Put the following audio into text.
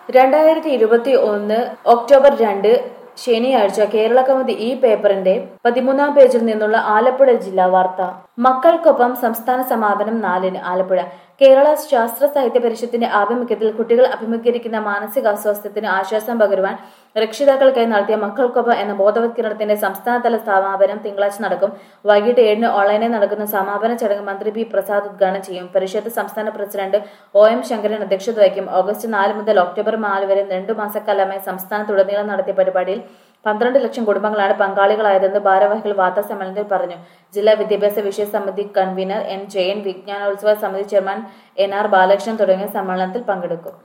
രണ്ടായിരത്തി ഇരുപത്തി ഒന്ന് ഒക്ടോബർ രണ്ട് ശനിയാഴ്ച കേരള കൗമുദി ഈ പേപ്പറിന്റെ പതിമൂന്നാം പേജിൽ നിന്നുള്ള ആലപ്പുഴ ജില്ലാ വാർത്ത മക്കൾക്കൊപ്പം സംസ്ഥാന സമാപനം നാലിന് ആലപ്പുഴ കേരള ശാസ്ത്ര സാഹിത്യ പരിഷത്തിന്റെ ആഭിമുഖ്യത്തിൽ കുട്ടികൾ അഭിമുഖീകരിക്കുന്ന മാനസികാസ്വാസ്ഥ്യത്തിന് ആശ്വാസം പകരുവാൻ രക്ഷിതാക്കൾക്കായി നടത്തിയ മക്കൾക്കൊപ്പം എന്ന ബോധവത്കരണത്തിന്റെ സംസ്ഥാനതല സമാപനം തിങ്കളാഴ്ച നടക്കും വൈകിട്ട് ഏഴിന് ഓൺലൈനിൽ നടക്കുന്ന സമാപന ചടങ്ങ് മന്ത്രി പി പ്രസാദ് ഉദ്ഘാടനം ചെയ്യും പരിഷത്ത് സംസ്ഥാന പ്രസിഡന്റ് ഒ എം ശങ്കരൻ അധ്യക്ഷത വഹിക്കും ഓഗസ്റ്റ് നാല് മുതൽ ഒക്ടോബർ നാല് വരെ രണ്ടു മാസക്കാലമായി സംസ്ഥാനത്തുടനീളം നടത്തിയ പരിപാടിയിൽ പന്ത്രണ്ട് ലക്ഷം കുടുംബങ്ങളാണ് പങ്കാളികളായതെന്ന് ഭാരവാഹികൾ വാർത്താ സമ്മേളനത്തിൽ പറഞ്ഞു ജില്ലാ വിദ്യാഭ്യാസ വിഷയ സമിതി കൺവീനർ എൻ ജയൻ വിജ്ഞാനോത്സവ സമിതി ചെയർമാൻ എൻ ആർ ബാലകൃഷ്ണൻ തുടങ്ങിയ സമ്മേളനത്തിൽ പങ്കെടുക്കും